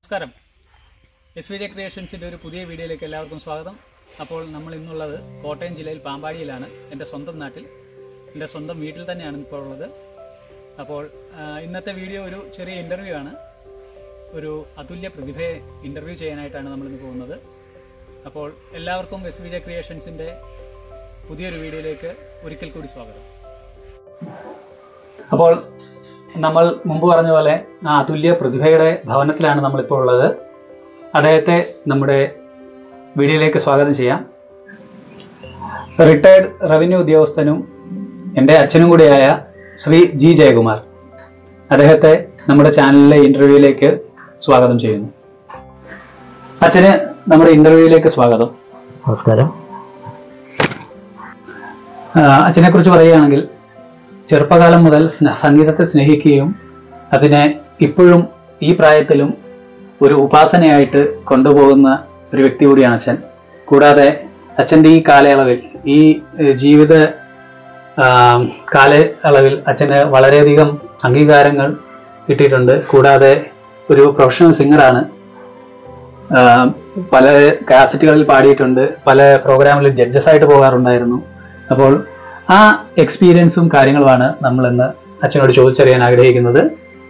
നമസ്കാരം S V J ക്രിയേഷൻസിൻ്റെ ഒരു പുതിയ വീഡിയോയിലേക്ക് എല്ലാവർക്കും സ്വാഗതം അപ്പോൾ നമ്മൾ ഇന്നുള്ളത് കോട്ടയം ജില്ലയിൽ പാമ്പാടിയിലാണ് എൻ്റെ സ്വന്തം നാട്ടിൽ എൻ്റെ സ്വന്തം വീട്ടിൽ തന്നെയാണ് ഇപ്പോൾ ഉള്ളത് അപ്പോൾ ആ, ഇന്നത്തെ വീഡിയോ ഒരു ചെറിയ ഇൻ്റർവ്യൂ ആണ് ഒരു അതുല്യ പ്രതിഭയെ ഇൻ്റർവ്യൂ ചെയ്യാനായിട്ടാണ് നമ്മളിന്ന് പോകുന്നത് അപ്പോൾ എല്ലാവർക്കും എസ് വി ജെ ക്രിയേഷൻസിൻ്റെ പുതിയൊരു വീഡിയോയിലേക്ക് ഒരിക്കൽ കൂടി സ്വാഗതം അപ്പോൾ നമ്മൾ മുമ്പ് പറഞ്ഞ പോലെ ആ അതുല്യ പ്രതിഭയുടെ ഭവനത്തിലാണ് നമ്മളിപ്പോൾ ഉള്ളത് അദ്ദേഹത്തെ നമ്മുടെ വീഡിയോയിലേക്ക് സ്വാഗതം ചെയ്യാം റിട്ടയർഡ് റവന്യൂ ഉദ്യോഗസ്ഥനും എൻ്റെ അച്ഛനും കൂടിയായ ശ്രീ ജി ജയകുമാർ അദ്ദേഹത്തെ നമ്മുടെ ചാനലിലെ ഇന്റർവ്യൂയിലേക്ക് സ്വാഗതം ചെയ്യുന്നു അച്ഛന് നമ്മുടെ ഇന്റർവ്യൂയിലേക്ക് സ്വാഗതം നമസ്കാരം അച്ഛനെ കുറിച്ച് പറയുകയാണെങ്കിൽ ചെറുപ്പകാലം മുതൽ സ്ന- സംഗീതത്തെ സ്നേഹിക്കുകയും അതിനെ ഇപ്പോഴും ഈ പ്രായത്തിലും ഒരു ഉപാസനയായിട്ട് കൊണ്ടുപോകുന്ന ഒരു വ്യക്തി കൂടിയാണ് അച്ഛൻ കൂടാതെ അച്ഛൻ്റെ ഈ കാലയളവിൽ ഈ ഏഹ്, ജീവിത ആം, കാലയളവിൽ അച്ഛന് വളരെയധികം അംഗീകാരങ്ങൾ കിട്ടിയിട്ടുണ്ട് കൂടാതെ ഒരു പ്രൊഫഷണൽ സിംഗറാണ് ആം, പല കാസറ്റുകളിൽ പാടിയിട്ടുണ്ട് പല പ്രോഗ്രാമിൽ ജഡ്ജസ് ആയിട്ട് പോകാറുണ്ടായിരുന്നു അപ്പോൾ ആ എക്സ്പീരിയൻസും കാര്യങ്ങളുമാണ് നമ്മൾ ഇന്ന് അച്ഛനോട് ചോദിച്ചറിയാൻ ആഗ്രഹിക്കുന്നത്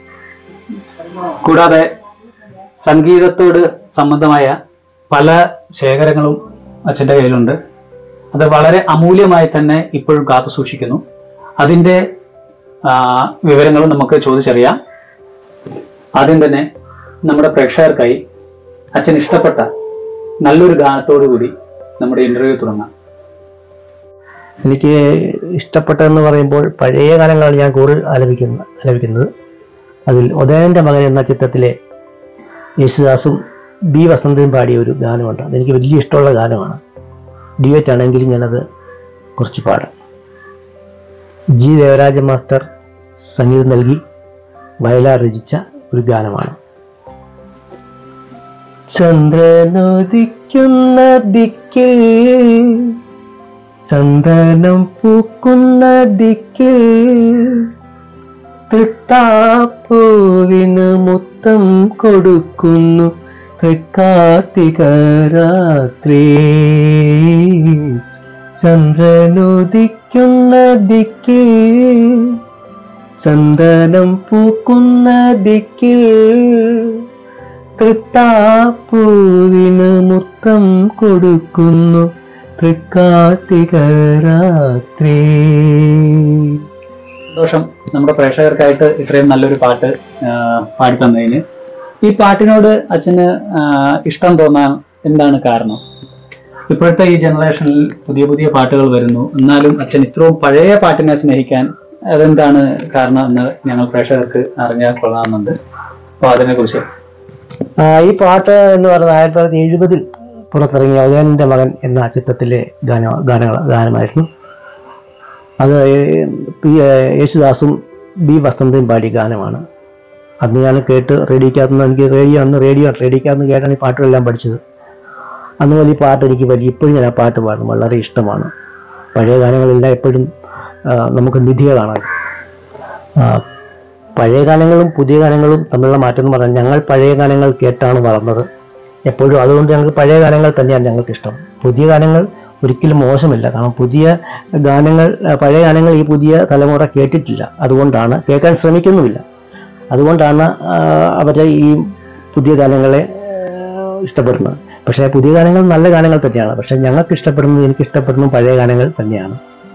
കൂടാതെ സംഗീതത്തോട് സംബന്ധമായ പല ശേഖരങ്ങളും അച്ഛൻ്റെ കയ്യിലുണ്ട് അത് വളരെ അമൂല്യമായി തന്നെ ഇപ്പോഴും കാത്തു സൂക്ഷിക്കുന്നു അതിൻ്റെ ആ, വിവരങ്ങളും നമുക്ക് ചോദിച്ചറിയാം ആദ്യം തന്നെ നമ്മുടെ പ്രേക്ഷകർക്കായി അച്ഛൻ ഇഷ്ടപ്പെട്ട നല്ലൊരു ഗാനത്തോടു കൂടി നമ്മുടെ ഇന്റർവ്യൂ തുടങ്ങാം എനിക്ക് ഇഷ്ടപ്പെട്ടതെന്ന് പറയുമ്പോൾ പഴയ കാലങ്ങളാണ് ഞാൻ കൂടുതൽ ആലപിക്കുന്ന ആലപിക്കുന്നത് അതിൽ ഉദയന്റെ മകൻ എന്ന ചിത്രത്തിലെ യേശുദാസും ബി വസന്തയും പാടിയ ഒരു ഗാനമുണ്ട് അതെനിക്ക് വലിയ ഇഷ്ടമുള്ള ഗാനമാണ് ഡ്യുവറ്റ് ആണെങ്കിലും ഞാനത് കുറച്ച് പാടാം ജി ദേവരാജ മാസ്റ്റർ സംഗീതം നൽകി വയലാർ രചിച്ച ഒരു ഗാനമാണ് ചന്ദ്രനുദിക്കുന്ന ദിക്കിൽ ചന്ദനം പൂക്കുന്ന ദിക്കിൽ തൃത്താപ്പൂവിന് മുത്തം കൊടുക്കുന്നു തൃക്കാർത്തിക രാത്രി ചന്ദ്രനുദിക്കുന്ന ദിക്കിൽ ചന്ദനം പൂക്കുന്ന ദിക്കിൽ തൃത്താപ്പൂവിന് മുത്തം കൊടുക്കുന്നു തൃക്കാർത്തിക രാത്രി സന്തോഷം നമ്മുടെ പ്രേക്ഷകർക്കായിട്ട് ഇത്രയും നല്ലൊരു പാട്ട് ആ, പാടിത്തന്നതിന് ഈ പാട്ടിനോട് അച്ഛന് ആ, ഇഷ്ടം തോന്നാൻ എന്താണ് കാരണം ഇപ്പോഴത്തെ ഈ ജനറേഷനിൽ പുതിയ പുതിയ പാട്ടുകൾ വരുന്നു എന്നാലും അച്ഛൻ ഇത്രയും പഴയ പാട്ടിനെ സ്നേഹിക്കാൻ അതെന്താണ് കാരണം എന്ന് ഞങ്ങൾ പ്രേക്ഷകർക്ക് അറിഞ്ഞാൽ കൊള്ളാമെന്നുണ്ട് അപ്പോൾ അതിനെ കുറിച്ച് ആ, ഈ പാട്ട് എന്ന് പറയുന്നത് ആയിരത്തി തൊള്ളായിരത്തി എഴുപതിൽ പുറത്തിറങ്ങിയ ഉദയന്റെ മകൻ എന്ന ചിത്രത്തിലെ ഗാന ഗാനങ്ങൾ ഗാനമായിരുന്നു അത് ഏ- പി ഏ, യേശുദാസും ബി വസന്തയും പാടിയ ഗാനമാണ് അന്ന് ഞാൻ കേട്ട് റേഡിയോക്കകത്തുനിന്ന് എനിക്ക് റേഡിയോ അന്ന് റേഡിയോ റേഡിയോക്കകത്ത് കേട്ടാണ് ഈ പാട്ടുകളെല്ലാം പഠിച്ചത് അന്ന് മുതൽ ഈ പാട്ട് എനിക്ക് വലിയ ഇപ്പോഴും ഞാൻ ആ പാട്ട് പാടും വളരെ ഇഷ്ടമാണ് പഴയ ഗാനങ്ങളെല്ലാം എപ്പോഴും ആ, നമുക്ക് നിധികളാണ് ആ, പഴയ ഗാനങ്ങളും പുതിയ ഗാനങ്ങളും തമ്മിലുള്ള മാറ്റം എന്ന് പറഞ്ഞാൽ ഞങ്ങൾ പഴയ ഗാനങ്ങൾ കേട്ടാണ് വളർന്നത് എപ്പോഴും അതുകൊണ്ട് ഞങ്ങൾക്ക് പഴയ ഗാനങ്ങൾ തന്നെയാണ് ഞങ്ങൾക്ക് ഇഷ്ടം പുതിയ ഗാനങ്ങൾ ഒരിക്കലും മോശമില്ല കാരണം പുതിയ ഗാനങ്ങൾ ആ, പഴയ ഗാനങ്ങൾ ഈ പുതിയ തലമുറ കേട്ടിട്ടില്ല അതുകൊണ്ടാണ് കേൾക്കാൻ ശ്രമിക്കുന്നുമില്ല അതുകൊണ്ടാണ് ആ, അവരെ ഈ പുതിയ ഗാനങ്ങളെ ആ, ഇഷ്ടപ്പെടുന്നത് പക്ഷേ പുതിയ ഗാനങ്ങൾ നല്ല ഗാനങ്ങൾ തന്നെയാണ് പക്ഷേ ഞങ്ങൾക്ക് ഇഷ്ടപ്പെടുന്നത് എനിക്ക് ഇഷ്ടപ്പെടുന്നത് പഴയ ഗാനങ്ങൾ തന്നെയാണ്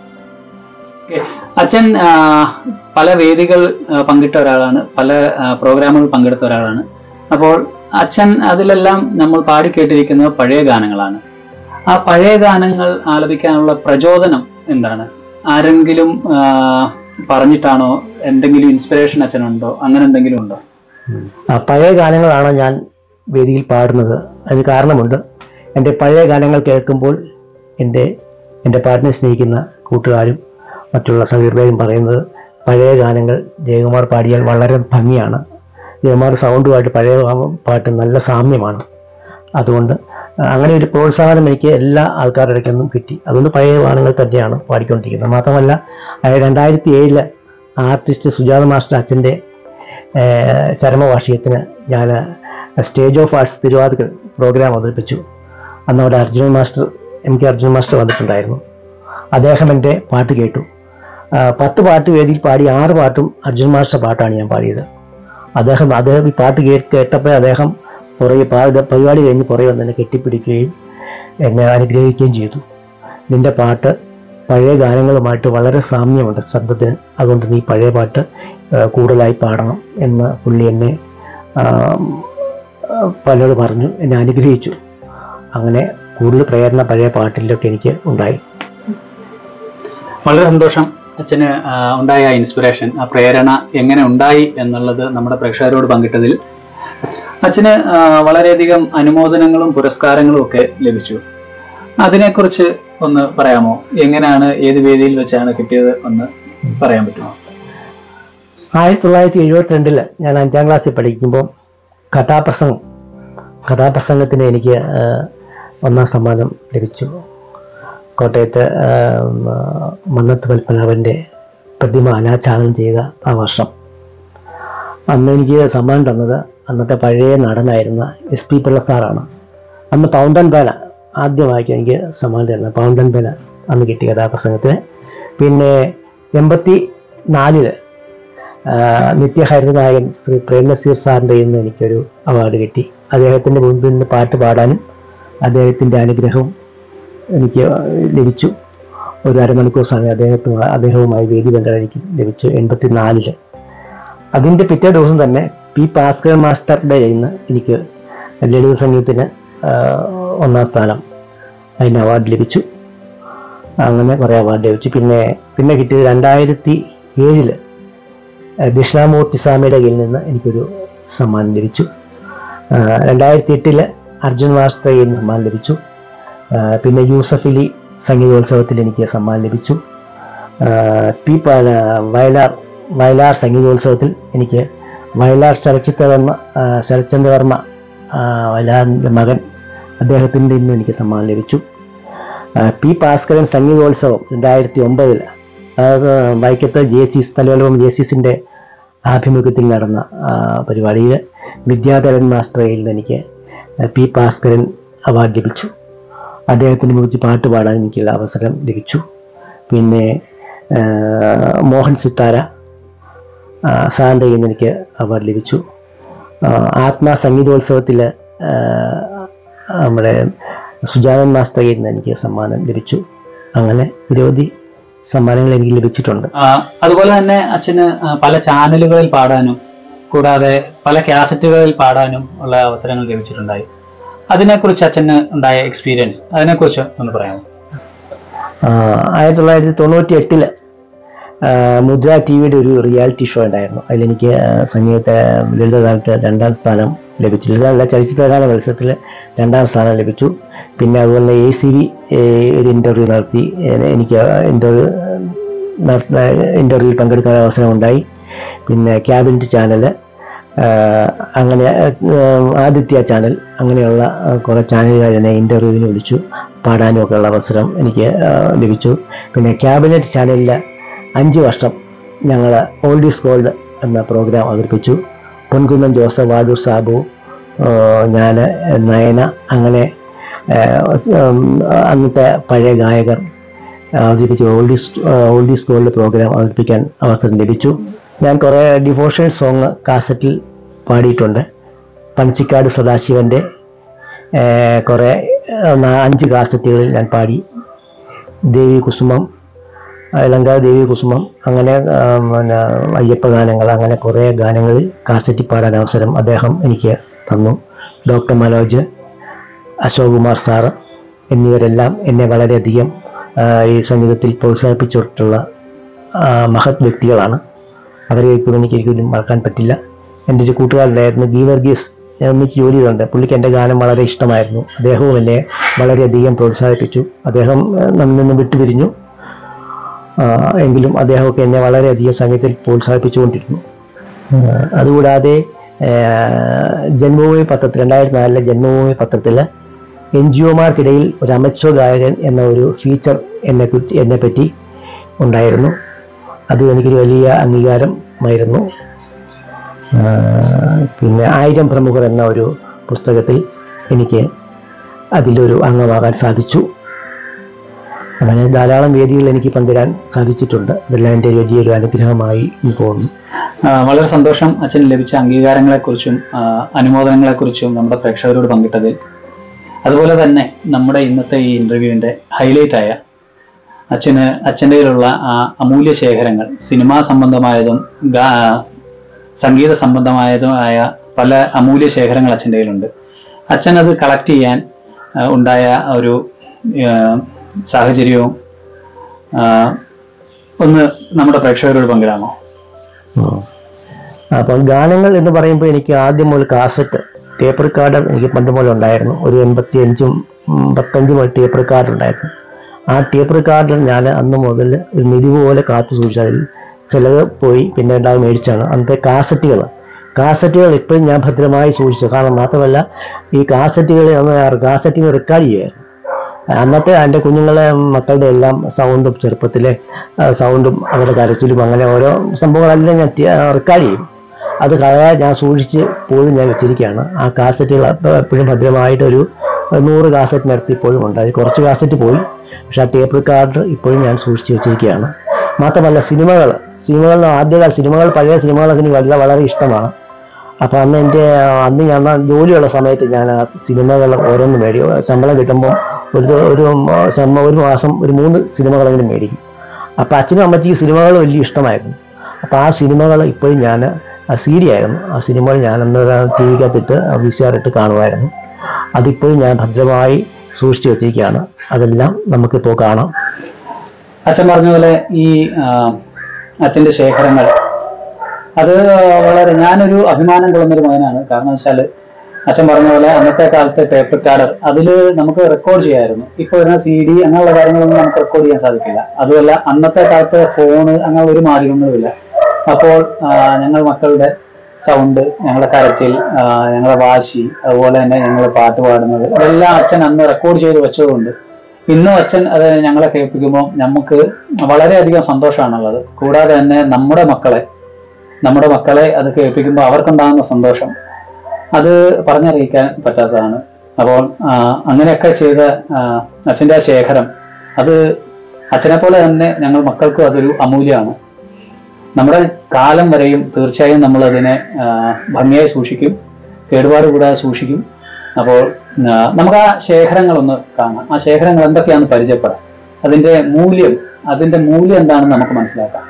അച്ഛൻ ആ, പല വേദികൾ ആ, പങ്കിട്ട ഒരാളാണ് പല ആ, പ്രോഗ്രാമുകൾ പങ്കെടുത്ത ഒരാളാണ് അപ്പോൾ അച്ഛൻ അതിലെല്ലാം നമ്മൾ പാടി കേട്ടിരിക്കുന്നത് പഴയ ഗാനങ്ങളാണ് ആ പഴയ ഗാനങ്ങൾ ആലപിക്കാനുള്ള പ്രചോദനം എന്താണ് ആരെങ്കിലും ആ, പറഞ്ഞിട്ടാണോ എന്തെങ്കിലും ഇൻസ്പിറേഷൻ അച്ഛനുണ്ടോ അങ്ങനെ എന്തെങ്കിലും ഉണ്ടോ ആ, പഴയ ഗാനങ്ങളാണ് ഞാൻ വേദിയിൽ പാടുന്നത് അതിന് കാരണമുണ്ട് എൻ്റെ പഴയ ഗാനങ്ങൾ കേൾക്കുമ്പോൾ എൻ്റെ എൻ്റെ പാട്ടിനെ സ്നേഹിക്കുന്ന കൂട്ടുകാരും മറ്റുള്ള സഹൃദയം പറയുന്നത് പഴയ ഗാനങ്ങൾ ജയകുമാർ പാടിയാൽ വളരെ ഭംഗിയാണ് ജയകുമാർ സൗണ്ടുമായിട്ട് പഴയ പാട്ട് നല്ല സാമ്യമാണ് അതുകൊണ്ട് അങ്ങനെ ഒരു പ്രോത്സാഹനം എനിക്ക് എല്ലാ ആൾക്കാരുടെ ഇടയ്ക്കൊന്നും കിട്ടി അതുകൊണ്ട് പഴയ ഗാനങ്ങൾ തന്നെയാണ് പാടിക്കൊണ്ടിരിക്കുന്നത് മാത്രമല്ല രണ്ടായിരത്തി ഏഴില് ആർട്ടിസ്റ്റ് സുജാത മാസ്റ്റർ അച്ഛൻ്റെ ചരമവാർഷികത്തിന് ഞാൻ stage of arts Thiruvathira program അവതരിപ്പിച്ചു അന്ന് അവിടെ Arjunan master M K Arjunan master വന്നിട്ടുണ്ടായിരുന്നു അദ്ദേഹം എൻ്റെ പാട്ട് കേട്ടു ആ, പത്ത് പാട്ട് വേദിയിൽ പാടി ആറ് പാട്ടും അർജുൻ മാസ്റ്റർ പാട്ടാണ് ഞാൻ പാടിയത് അദ്ദേഹം അദ്ദേഹം ഈ പാട്ട് കേ കേട്ടപ്പോൾ അദ്ദേഹം പുറകെ പാ പരിപാടി കഴിഞ്ഞ് പുറകെ വന്ന് എന്നെ കെട്ടിപ്പിടിക്കുകയും എന്നെ അനുഗ്രഹിക്കുകയും ചെയ്തു നിന്റെ പാട്ട് പഴയ ഗാനങ്ങളുമായിട്ട് വളരെ സാമ്യമുണ്ട് ശബ്ദത്തിന് അതുകൊണ്ട് നീ പഴയ പാട്ട് ആ, കൂടുതലായി പാടണം എന്ന് പുള്ളി എന്നെ ആ, ആ, പലരോട് പറഞ്ഞു എന്നെ അനുഗ്രഹിച്ചു അങ്ങനെ കൂടുതൽ പ്രേരണ പഴയ പാട്ടിലൊക്കെ എനിക്ക് ഉണ്ടായി വളരെ സന്തോഷം അച്ഛന് ആ, ഉണ്ടായ ആ ഇൻസ്പിറേഷൻ ആ പ്രേരണ എങ്ങനെ ഉണ്ടായി എന്നുള്ളത് നമ്മുടെ പ്രേക്ഷകരോട് പങ്കിട്ടതിൽ അച്ഛന് ആ, വളരെയധികം അനുമോദനങ്ങളും പുരസ്കാരങ്ങളും ഒക്കെ ലഭിച്ചു അതിനെക്കുറിച്ച് ഒന്ന് പറയാമോ എങ്ങനെയാണ് ഏത് വേദിയിൽ വെച്ചാണ് കിട്ടിയത് എന്ന് പറയാൻ പറ്റുമോ ആയിരത്തി തൊള്ളായിരത്തി എഴുപത്തിരണ്ടില് ഞാൻ അഞ്ചാം ക്ലാസ്സിൽ പഠിക്കുമ്പോൾ കഥാപ്രസംഗം കഥാപ്രസംഗത്തിന് എനിക്ക് ആ, ഒന്നാം സമ്മാനം ലഭിച്ചു കോട്ടയത്ത് ആ, ആ, മന്നത്ത് പത്മനാഭൻ്റെ പ്രതിമ അനാച്ഛാദനം ചെയ്ത ആ വർഷം അന്ന് എനിക്ക് സമ്മാനം തന്നത് അന്നത്തെ പഴയ നടനായിരുന്ന എസ് പി പിള്ള സാറാണ് അന്ന് പൗണ്ടൻ പേന ആദ്യമായിട്ട് എനിക്ക് സമ്മാനം തരുന്നത് പൗണ്ടൻ പേന അന്ന് കിട്ടി കഥാപ്രസംഗത്തിന് പിന്നെ എൺപത്തി നാലില് നിത്യഹരിതനായകൻ ശ്രീ പ്രേംനസീർ സാറിൻ്റെ ഇന്ന് എനിക്കൊരു അവാർഡ് കിട്ടി അദ്ദേഹത്തിൻ്റെ മുൻപിൽ നിന്ന് പാട്ട് പാടാനും അദ്ദേഹത്തിൻ്റെ അനുഗ്രഹവും എനിക്ക് ലഭിച്ചു ഒരു അരമണിക്കൂർ സമയം അദ്ദേഹത്തുമായി അദ്ദേഹവുമായി വേദി ബന്ധം എനിക്ക് ലഭിച്ചു എൺപത്തി നാലില് അതിൻ്റെ പിറ്റേ ദിവസം തന്നെ പി ഭാസ്കരൻ മാസ്റ്ററുടെ കയ്യിൽ നിന്ന് എനിക്ക് ലളിത സംഗീതത്തിന് ആ, ഒന്നാം സ്ഥാനം അതിന് അവാർഡ് ലഭിച്ചു അങ്ങനെ കുറേ അവാർഡ് ലഭിച്ചു പിന്നെ പിന്നെ കിട്ടിയത് രണ്ടായിരത്തി ഏഴില് ദക്ഷിണാമൂർത്തി സ്വാമിയുടെ കയ്യിൽ നിന്ന് എനിക്കൊരു സമ്മാനം ലഭിച്ചു ആ, രണ്ടായിരത്തി എട്ടില് അർജുൻ മാസ്റ്റർ കയ്യിൽ നിന്ന് സമ്മാനം ലഭിച്ചു ആ, പിന്നെ യൂസഫ് അലി സംഗീതോത്സവത്തിൽ എനിക്ക് സമ്മാനം ലഭിച്ചു ആ, പി പ- വയലാർ വയലാർ സംഗീതോത്സവത്തിൽ എനിക്ക് വയലാർ ശരചിത്രവർമ്മ ആ, ശരത്ചന്ദ്രവർമ്മ ആ, വയലാറിൻ്റെ മകൻ അദ്ദേഹത്തിൻ്റെ ഇന്ന് എനിക്ക് സമ്മാനം ലഭിച്ചു ആ, പി ഭാസ്കരൻ സംഗീതോത്സവം രണ്ടായിരത്തി ഒമ്പതിൽ അതായത് വൈക്കത്ത് ജെ സി സ്ഥലവലം ജെ സിസിൻ്റെ ആഭിമുഖ്യത്തിൽ നടന്ന ആ, പരിപാടിയിൽ വിദ്യാധരൻ മാസ്റ്ററയിൽ നിന്ന് എനിക്ക് പി ഭാസ്കരൻ അവാർഡ് ലഭിച്ചു അദ്ദേഹത്തിന് കുറിച്ച് പാട്ട് പാടാൻ എനിക്കുള്ള അവസരം ലഭിച്ചു പിന്നെ ആ, മോഹൻ സിത്താര ആ, സാറിൻ്റെ കയ്യിൽ നിന്ന് എനിക്ക് അവാർഡ് ലഭിച്ചു ആ, ആത്മാ സംഗീതോത്സവത്തിൽ നമ്മുടെ സുജാതൻ മാസ്റ്റർ കയ്യിൽ നിന്ന് എനിക്ക് സമ്മാനം ലഭിച്ചു അങ്ങനെ നിരവധി സമ്മാനങ്ങൾ എനിക്ക് ലഭിച്ചിട്ടുണ്ട് ആ, അതുപോലെ തന്നെ അച്ഛന് ആ, പല ചാനലുകളിൽ പാടാനും കൂടാതെ പല കാസറ്റുകളിൽ പാടാനും ഉള്ള അവസരങ്ങൾ ലഭിച്ചിട്ടുണ്ടായി അതിനെക്കുറിച്ച് അച്ഛന് ഉണ്ടായ എക്സ്പീരിയൻസ് അതിനെക്കുറിച്ച് ഒന്ന് പറയാമോ ആ, ആയിരത്തി തൊള്ളായിരത്തി തൊണ്ണൂറ്റി എട്ടില് മുദ്ര ടി വിയുടെ ഒരു റിയാലിറ്റി ഷോ ഉണ്ടായിരുന്നു അതിലെനിക്ക് ആ, സംഗീത ലളിതഗാനത്ത് രണ്ടാം സ്ഥാനം ലഭിച്ചു ലളിതഗാന ചലച്ചിത്രഗാന മത്സരത്തിൽ രണ്ടാം സ്ഥാനം ലഭിച്ചു പിന്നെ അതുപോലെ എ സി വി ഒരു ഇൻ്റർവ്യൂ നടത്തി എ- എനിക്ക് ഇൻ്റർവ്യൂ നടത്തുന്ന ഇൻ്റർവ്യൂവിൽ പങ്കെടുക്കാൻ അവസരം ഉണ്ടായി പിന്നെ ക്യാബിനറ്റ് ചാനൽ അങ്ങനെ ആ, ആദിത്യ ചാനൽ അങ്ങനെയുള്ള ആ, കുറേ ചാനലുകാർ എന്നെ ഇൻ്റർവ്യൂവിന് വിളിച്ചു പാടാനും ഒക്കെ ഉള്ള അവസരം എനിക്ക് ആ, ലഭിച്ചു പിന്നെ ക്യാബിനറ്റ് ചാനലിൽ അഞ്ച് വർഷം ഞങ്ങൾ ഓൾഡ് ഈസ് ഗോൾഡ് എന്ന പ്രോഗ്രാം അവതരിപ്പിച്ചു പൊൻകുന്നം ജോസഫ് വാഡൂർ സാബു ഞാൻ നയന അങ്ങനെ ആ, ഉം, അന്നത്തെ പഴയ ഗായകർ അവതരിപ്പിച്ചു old is old is gold program അവതരിപ്പിക്കാൻ അവസരം ലഭിച്ചു ഞാൻ കുറേ ഡിവോഷണൽ സോങ് കാസറ്റിൽ പാടിയിട്ടുണ്ട് പനച്ചിക്കാട് സദാശിവൻ്റെ ഏർ, കുറേ ഏർ, നാ- അഞ്ച് കാസറ്റുകളിൽ ഞാൻ പാടി ദേവി കുസുമം ഇളങ്കാവ് ദേവി കുസുമം അങ്ങനെ ആ, പിന്നെ അയ്യപ്പ ഗാനങ്ങൾ അങ്ങനെ കുറേ ഗാനങ്ങളിൽ കാസറ്റിൽ പാടാൻ അവസരം അദ്ദേഹം എനിക്ക് തന്നു ഡോക്ടർ മനോജ് അശോക് കുമാർ സാറ് എന്നിവരെല്ലാം എന്നെ വളരെയധികം ആ, ഈ സംഗീതത്തിൽ പ്രോത്സാഹിപ്പിച്ചിട്ടുള്ള ആ, മഹത് വ്യക്തികളാണ് അവരെ ഇപ്പോഴും എനിക്ക് ഒരിക്കലും മറക്കാൻ പറ്റില്ല എൻ്റെ ഒരു കൂട്ടുകാരനായിരുന്നു ഗീ വർഗീസ് ഞാൻ ഒന്നിച്ച് ജോലി ചെയ്തിട്ടുണ്ട് പുള്ളിക്ക് എൻ്റെ ഗാനം വളരെ ഇഷ്ടമായിരുന്നു അദ്ദേഹവും എന്നെ വളരെയധികം പ്രോത്സാഹിപ്പിച്ചു അദ്ദേഹം ആ, നമ്മിൽ നിന്ന് വിട്ടുപിരിഞ്ഞു ആ, എങ്കിലും അദ്ദേഹമൊക്കെ എന്നെ വളരെയധികം സംഗീതത്തിൽ പ്രോത്സാഹിപ്പിച്ചുകൊണ്ടിരുന്നു ആ, അതുകൂടാതെ ആ, ജന്മഭൂമി പത്രത്തിൽ രണ്ടായിരത്തി നാലിലെ ജന്മഭൂമി പത്രത്തിൽ എൻ ജി ഒമാർക്കിടയിൽ ഒരു അമച്ചോ ഗായകൻ എന്ന ഒരു ഫീച്ചർ എന്നെ കുറ്റി എന്നെ പറ്റി ഉണ്ടായിരുന്നു അത് എനിക്കൊരു വലിയ അംഗീകാരമായിരുന്നു ആ, പിന്നെ ആയിരം പ്രമുഖർ എന്ന ഒരു പുസ്തകത്തിൽ എനിക്ക് അതിലൊരു അംഗമാകാൻ സാധിച്ചു അങ്ങനെ ധാരാളം വേദികളിൽ എനിക്ക് പങ്കിടാൻ സാധിച്ചിട്ടുണ്ട് അതെല്ലാം എൻ്റെ വലിയൊരു അനുഗ്രഹമായി തോന്നുന്നു ആ, വളരെ സന്തോഷം അച്ഛന് ലഭിച്ച അംഗീകാരങ്ങളെക്കുറിച്ചും ആ, അനുമോദനങ്ങളെക്കുറിച്ചും നമ്മുടെ പ്രേക്ഷകരോട് പങ്കിട്ടതിൽ അതുപോലെ തന്നെ നമ്മുടെ ഇന്നത്തെ ഈ ഇന്റർവ്യൂവിന്റെ ഹൈലൈറ്റ് ആയ അച്ഛന് അച്ഛൻ്റെ കയ്യിലുള്ള ആ അമൂല്യ ശേഖരങ്ങൾ സിനിമാ സംബന്ധമായതും ഗാ- സംഗീത സംബന്ധമായതുമായ പല അമൂല്യ ശേഖരങ്ങൾ അച്ഛൻ്റെ കയ്യിലുണ്ട് അച്ഛൻ അത് കളക്ട് ചെയ്യാൻ ആ, ഉണ്ടായ ഒരു ആ, സാഹചര്യവും ആ, ഒന്ന് നമ്മുടെ പ്രേക്ഷകരോട് പങ്കിടാമോ ഉം. അപ്പം ഗാനങ്ങൾ എന്ന് പറയുമ്പോൾ എനിക്ക് ആദ്യം മുതൽ കാസറ്റ് ടേപ്പ് റെക്കോർഡർ എനിക്ക് പണ്ട് മുതൽ ഉണ്ടായിരുന്നു ഒരു എൺപത്തി അഞ്ചും എൺപത്തഞ്ചും ഒരു ടേപ്പ് റെക്കോർഡർ ഉണ്ടായിരുന്നു ആ ടേപ്പ് റെക്കോർഡർ ഞാൻ അന്ന് മുതൽ ഒരു നിധി പോലെ കാത്തു സൂക്ഷിച്ചതിൽ ചിലത് പോയി പിന്നെ ഉണ്ടായി മേടിച്ചാണ് അന്നത്തെ കാസറ്റുകൾ കാസറ്റുകൾ ഇപ്പോഴും ഞാൻ ഭദ്രമായി സൂക്ഷിച്ചു കാരണം മാത്രമല്ല ഈ കാസറ്റുകൾ കാസറ്റുകൾ റെക്കോർഡ് ചെയ്യുമായിരുന്നു അന്നത്തെ എൻ്റെ കുഞ്ഞുങ്ങളെ മക്കളുടെ എല്ലാം സൗണ്ടും ചെറുപ്പത്തിലെ ആ, സൗണ്ടും അവരുടെ കരച്ചിലും അങ്ങനെ ഓരോ സംഭവങ്ങളെല്ലാം ഞാൻ ടി- ആ, റെക്കോർഡ് ചെയ്യും അത് കളയാതെ ഞാൻ സൂക്ഷിച്ച് പോലും ഞാൻ വെച്ചിരിക്കുകയാണ് ആ കാസറ്റുകൾ അപ്പോൾ എപ്പോഴും ഭദ്രമായിട്ട് ഒരു നൂറ് കാസറ്റിനടുത്ത് ഇപ്പോഴും ഉണ്ട് അത് കുറച്ച് കാസറ്റ് പോയി പക്ഷെ ആ ടേപ്പ് റെക്കോർഡർ ഇപ്പോഴും ഞാൻ സൂക്ഷിച്ച് വെച്ചിരിക്കുകയാണ് മാത്രമല്ല സിനിമകൾ സിനിമകൾ ആദ്യകാല സിനിമകൾ പഴയ സിനിമകളൊക്കെ എനിക്ക് വളരെ വളരെ ഇഷ്ടമാണ് അപ്പൊ അന്ന് എൻ്റെ അന്ന് ഞാൻ ജോലിയുള്ള സമയത്ത് ഞാൻ ആ സിനിമകൾ ഓരോന്ന് മേടിക്കും ശമ്പളം കിട്ടുമ്പോൾ ഒരു ദി- ഒരു മ- ശമ്പ- ഒരു മാസം ഒരു മൂന്ന് സിനിമകളെങ്കിലും മേടിക്കും അപ്പൊ അച്ഛനും അമ്മച്ചിക്ക് സിനിമകൾ വലിയ ഇഷ്ടമായിരുന്നു അപ്പൊ ആ സിനിമകൾ ഇപ്പോഴും ഞാൻ ആ സി ഡി ആയിരുന്നു ആ സിനിമകൾ ഞാൻ അന്ന് ടി വിക്കകത്തിട്ട് വി സി ആർ ഇട്ട് കാണുമായിരുന്നു അതിപ്പോഴും ഞാൻ ഭദ്രമായി സൂക്ഷിച്ചു വെച്ചിരിക്കുകയാണ് അതെല്ലാം നമുക്കിപ്പോൾ കാണാം അച്ഛൻ പറഞ്ഞ പോലെ ഈ ആ, അച്ഛന്റെ ശേഖരങ്ങൾ അത് വളരെ ഞാനൊരു അഭിമാനം കൊള്ളുന്നൊരു മകനാണ് കാരണം വെച്ചാല് അച്ഛൻ പറഞ്ഞ പോലെ അന്നത്തെ കാലത്ത് ടേപ്പ് റെക്കോർഡർ അതിൽ നമുക്ക് റെക്കോർഡ് ചെയ്യായിരുന്നു ഇപ്പൊ വരുന്ന സി ഡി അങ്ങനെയുള്ള കാര്യങ്ങളൊന്നും നമുക്ക് റെക്കോർഡ് ചെയ്യാൻ സാധിക്കില്ല അതുമല്ല അന്നത്തെ കാലത്ത് ഫോണ് അങ്ങനെ ഒരു മാധ്യമങ്ങളുമില്ല അപ്പോൾ ആ, ഞങ്ങൾ മക്കളുടെ സൗണ്ട് ഞങ്ങളുടെ കരച്ചിൽ ആ, ഞങ്ങളുടെ വാശി അതുപോലെ തന്നെ ഞങ്ങൾ പാട്ട് പാടുന്നത് ഇതെല്ലാം അച്ഛൻ അന്ന് റെക്കോർഡ് ചെയ്ത് വെച്ചതുകൊണ്ട് ഇന്നും അച്ഛൻ അത് ഞങ്ങളെ കേൾപ്പിക്കുമ്പോൾ നമുക്ക് വളരെയധികം സന്തോഷമാണുള്ളത് കൂടാതെ തന്നെ നമ്മുടെ മക്കളെ നമ്മുടെ മക്കളെ അത് കേൾപ്പിക്കുമ്പോൾ അവർക്കുണ്ടാകുന്ന സന്തോഷം അത് പറഞ്ഞറിയിക്കാൻ പറ്റാത്തതാണ് അപ്പോൾ ആ, അങ്ങനെയൊക്കെ ചെയ്ത ആ, അച്ഛൻ്റെ ആ ശേഖരം അത് അച്ഛനെ പോലെ തന്നെ ഞങ്ങൾ മക്കൾക്കും അതൊരു അമൂല്യമാണ് നമ്മുടെ കാലം വരെയും തീർച്ചയായും നമ്മൾ അതിനെ ആ, ഭംഗിയായി സൂക്ഷിക്കും കേടുപാട് കൂടാതെ സൂക്ഷിക്കും അപ്പോൾ ആ, നമുക്ക് ആ ശേഖരങ്ങളൊന്ന് കാണാം ആ ശേഖരങ്ങൾ എന്തൊക്കെയാണെന്ന് പരിചയപ്പെടാം അതിന്റെ മൂല്യം അതിന്റെ മൂല്യം എന്താണെന്ന് നമുക്ക് മനസ്സിലാക്കാം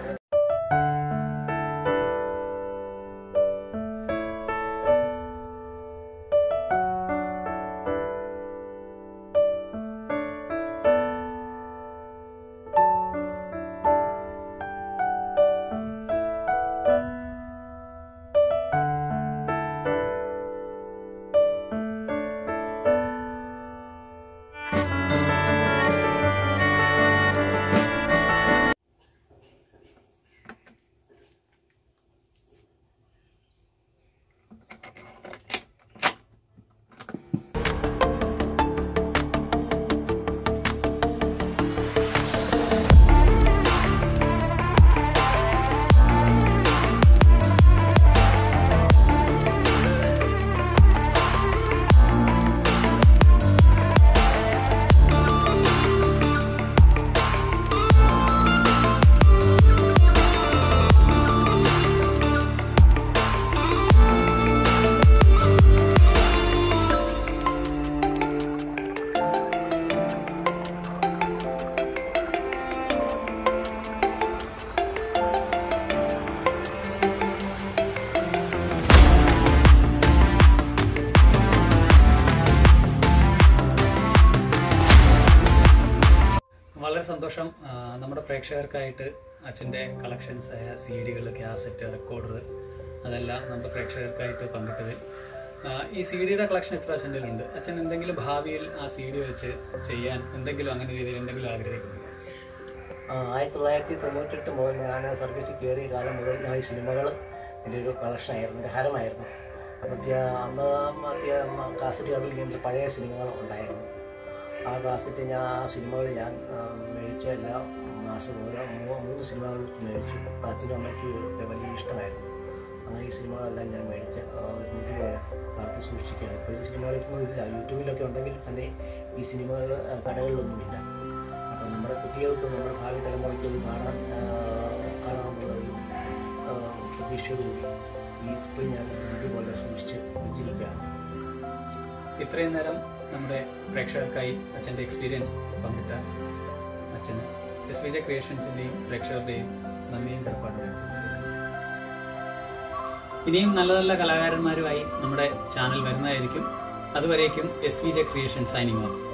വളരെ സന്തോഷം ആ, നമ്മുടെ പ്രേക്ഷകർക്കായിട്ട് അച്ഛൻ്റെ കളക്ഷൻസ് ആയ സി ഡികൾ ക്യാസറ്റ് റെക്കോർഡർ അതെല്ലാം നമ്മുടെ പ്രേക്ഷകർക്കായിട്ട് പങ്കിട്ടതിൽ ആ, ഈ സി ഡിയുടെ കളക്ഷൻ എത്ര അച്ഛൻ്റെ ഉണ്ട് അച്ഛൻ എന്തെങ്കിലും ഭാവിയിൽ ആ സി ഡി വെച്ച് ചെയ്യാൻ എന്തെങ്കിലും അങ്ങനെ രീതിയിൽ എന്തെങ്കിലും ആഗ്രഹിക്കുന്നുണ്ടോ ആ, ആയിരത്തി തൊള്ളായിരത്തി തൊണ്ണൂറ്റെട്ട് മുതൽ ഞാൻ സർവീസിൽ കയറിയ കാലം മുതൽ ഞാൻ ഈ സിനിമകൾ എൻ്റെ ഒരു കളക്ഷനായിരുന്നു എൻ്റെ ഹരമായിരുന്നു അപ്പം അത്യാ അന്ന് അത്യാ കാസറ്റുകളിൽ എൻ്റെ പഴയ സിനിമകൾ ഉണ്ടായിരുന്നു ആ കാസറ്റ് ഞാൻ ആ സിനിമകൾ ഞാൻ ആ, മേടിച്ച എല്ലാ മാസവും ഓരോ മൂ- മൂന്ന് സിനിമകൾ മേടിച്ചു അച്ഛനും അമ്മയ്ക്കും ഒക്കെ വലിയ ഇഷ്ടമായിരുന്നു ആണ് ഈ സിനിമകളെല്ലാം ഞാൻ മേടിച്ച് ആ, ഒരു മുടി പോലെ കാത്തു സൂക്ഷിക്കുകയാണ് ഇപ്പോൾ ഈ സിനിമകളൊന്നും ഇല്ല യൂട്യൂബിലൊക്കെ ഉണ്ടെങ്കിൽ തന്നെ ഈ സിനിമകൾ ആ, കടകളിലൊന്നുമില്ല അപ്പം നമ്മുടെ കുട്ടികൾക്ക് നമ്മുടെ ഭാവി തലമുറയ്ക്ക് ഇത് കാണാൻ ആ, കാണാമെന്നുള്ള ഒരു ആ, പ്രതീക്ഷയോടുകൂടി ഈ ഇപ്പോൾ ഞാൻ മുടി പോലെ സൂക്ഷിച്ച് വെച്ചിരിക്കുകയാണ് ഇത്രയും നേരം നമ്മുടെ പ്രേക്ഷകർക്കായി അച്ഛൻ്റെ എക്സ്പീരിയൻസ് പങ്കിട്ട അച്ഛന് എസ് വി ജെ ക്രിയേഷൻസിൻ്റെയും പ്രേക്ഷകരുടെയും നന്ദിയും കടപ്പാടും ഇനിയും നല്ല നല്ല കലാകാരന്മാരുമായി നമ്മുടെ ചാനൽ വരുന്നതായിരിക്കും അതുവരേക്കും S V J creation signing of